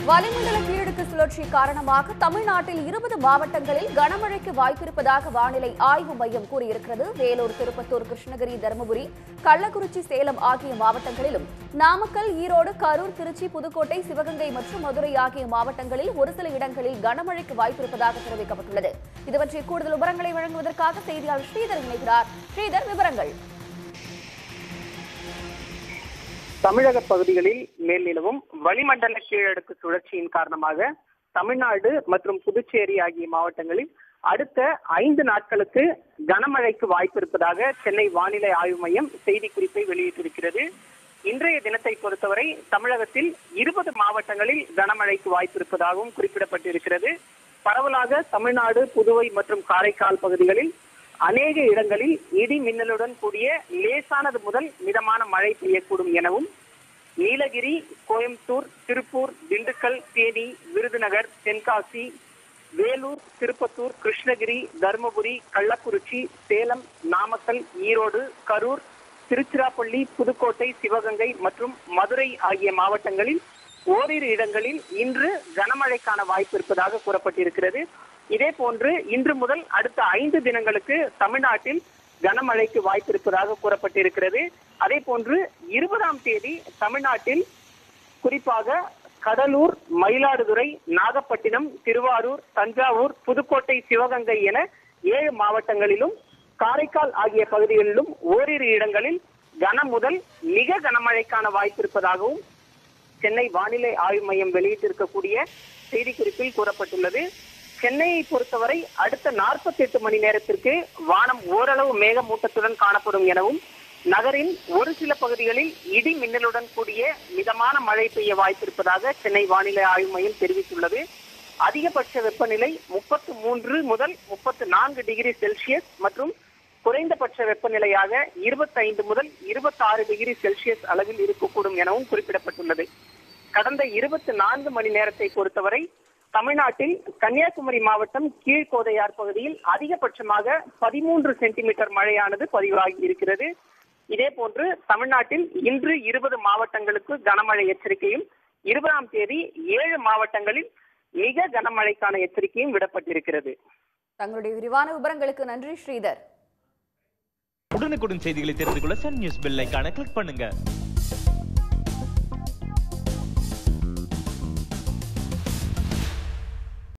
வளிமண்டல கீழடுக்கு சுழற்சி காரணமாக தமிழ்நாட்டில் இருபது மாவட்டங்களில் கனமழைக்கு வாய்ப்பிருப்பதாக வானிலை ஆய்வு மையம் கூறியிருக்கிறது வேலூர் திருப்பத்தூர் கிருஷ்ணகிரி தருமபுரி கள்ளக்குறிச்சி சேலம் ஆகிய மாவட்டங்களிலும் நாமக்கல் ஈரோடு கரூர் திருச்சி புதுக்கோட்டை சிவகங்கை மற்றும் மதுரை ஆகிய மாவட்டங்களில் ஒரு சில இடங்களில் கனமழைக்கு வாய்ப்பிருப்பதாக தெரிவிக்கப்பட்டுள்ளது இது பற்றிய கூடுதல் விவரங்களை வழங்குவதற்காக செய்தியாளர் ஸ்ரீதர் இணைகிறார் ஸ்ரீதர் விவரங்கள் தமிழக பகுதிகளில் மேல் நிலவும் வளிமண்டல கீழடுக்கு சுழற்சியின் காரணமாக தமிழ்நாடு மற்றும் புதுச்சேரி ஆகிய மாவட்டங்களில் அடுத்த ஐந்து நாட்களுக்கு கனமழைக்கு வாய்ப்பு இருப்பதாக சென்னை வானிலை ஆய்வு மையம் செய்திக்குறிப்பை வெளியிட்டிருக்கிறது இன்றைய தினத்தை பொறுத்தவரை தமிழகத்தில் இருபது மாவட்டங்களில் கனமழைக்கு வாய்ப்பு இருப்பதாகவும் குறிப்பிடப்பட்டிருக்கிறது பரவலாக தமிழ்நாடு புதுவை மற்றும் காரைக்கால் பகுதிகளில் அநேக இடங்களில் இடி மின்னலுடன் கூடிய லேசானது முதல் மிதமான மழை பெய்யக்கூடும் எனவும் நீலகிரி கோயம்புத்தூர் திருப்பூர் திண்டுக்கல் தேனி விருதுநகர் தென்காசி வேலூர் திருப்பத்தூர் கிருஷ்ணகிரி தருமபுரி கள்ளக்குறிச்சி சேலம் நாமக்கல் ஈரோடு கரூர் திருச்சிராப்பள்ளி புதுக்கோட்டை சிவகங்கை மற்றும் மதுரை ஆகிய மாவட்டங்களில் ஓரிரு இடங்களில் இன்று கனமழைக்கான வாய்ப்பு இருப்பதாக கூறப்பட்டிருக்கிறது இதே போன்று இன்று முதல் அடுத்த ஐந்து தினங்களுக்கு தமிழ்நாட்டில் கனமழைக்கு வாய்ப்பு இருப்பதாக கூறப்பட்டிருக்கிறது அதே போன்று இருபதாம் தேதி தமிழ்நாட்டில் குறிப்பாக கடலூர் மயிலாடுதுறை நாகப்பட்டினம் திருவாரூர் தஞ்சாவூர் புதுக்கோட்டை சிவகங்கை என ஏழு மாவட்டங்களிலும் காரைக்கால் ஆகிய பகுதிகளிலும் ஓரிரு இடங்களில் கன முதல் மிக கனமழைக்கான வாய்ப்பு இருப்பதாகவும் சென்னை வானிலை ஆய்வு மையம் வெளியிட்டிருக்கக்கூடிய செய்திக்குறிப்பில் கூறப்பட்டுள்ளது சென்னையை பொறுத்தவரை அடுத்த 48 மணி நேரத்திற்கு வானம் ஓரளவு மேகமூட்டத்துடன் காணப்படும் எனவும் நகரின் ஒரு சில பகுதிகளில் இடி மின்னலுடன் கூடிய மிதமான மழை பெய்ய வாய்ப்பிருப்பதாக சென்னை வானிலை ஆய்வு மையம் தெரிவித்துள்ளது அதிகபட்ச வெப்பநிலை முப்பத்து மூன்று முதல் முப்பத்து நான்கு டிகிரி செல்சியஸ் மற்றும் குறைந்தபட்ச வெப்பநிலையாக இருபத்தைந்து முதல் இருபத்தாறு டிகிரி செல்சியஸ் அளவில் இருக்கக்கூடும் எனவும் குறிப்பிடப்பட்டுள்ளது கடந்த இருபத்தி நான்கு மணி நேரத்தை பொறுத்தவரை தமிழ்நாட்டில் கன்னியாகுமரி மாவட்டம் கீழ்கோதையார் பகுதியில் அதிகபட்சமாக பதிமூன்று சென்டிமீட்டர் மழையானது பதிவாகி இருக்கிறது இதே போன்று தமிழ்நாட்டில் இன்று இருபது மாவட்டங்களுக்கு கனமழை எச்சரிக்கையும் இருபதாம் தேதி ஏழு மாவட்டங்களில் மிக கனமழைக்கான எச்சரிக்கையும் விடப்பட்டிருக்கிறது தங்களுடைய விரிவான விவரங்களுக்கு நன்றி ஸ்ரீதர் உடனுக்குடன் செய்திகளை தெரிந்து கொள்ள சன் நியூஸ் பெல் ஐகானை கிளிக் பண்ணுங்க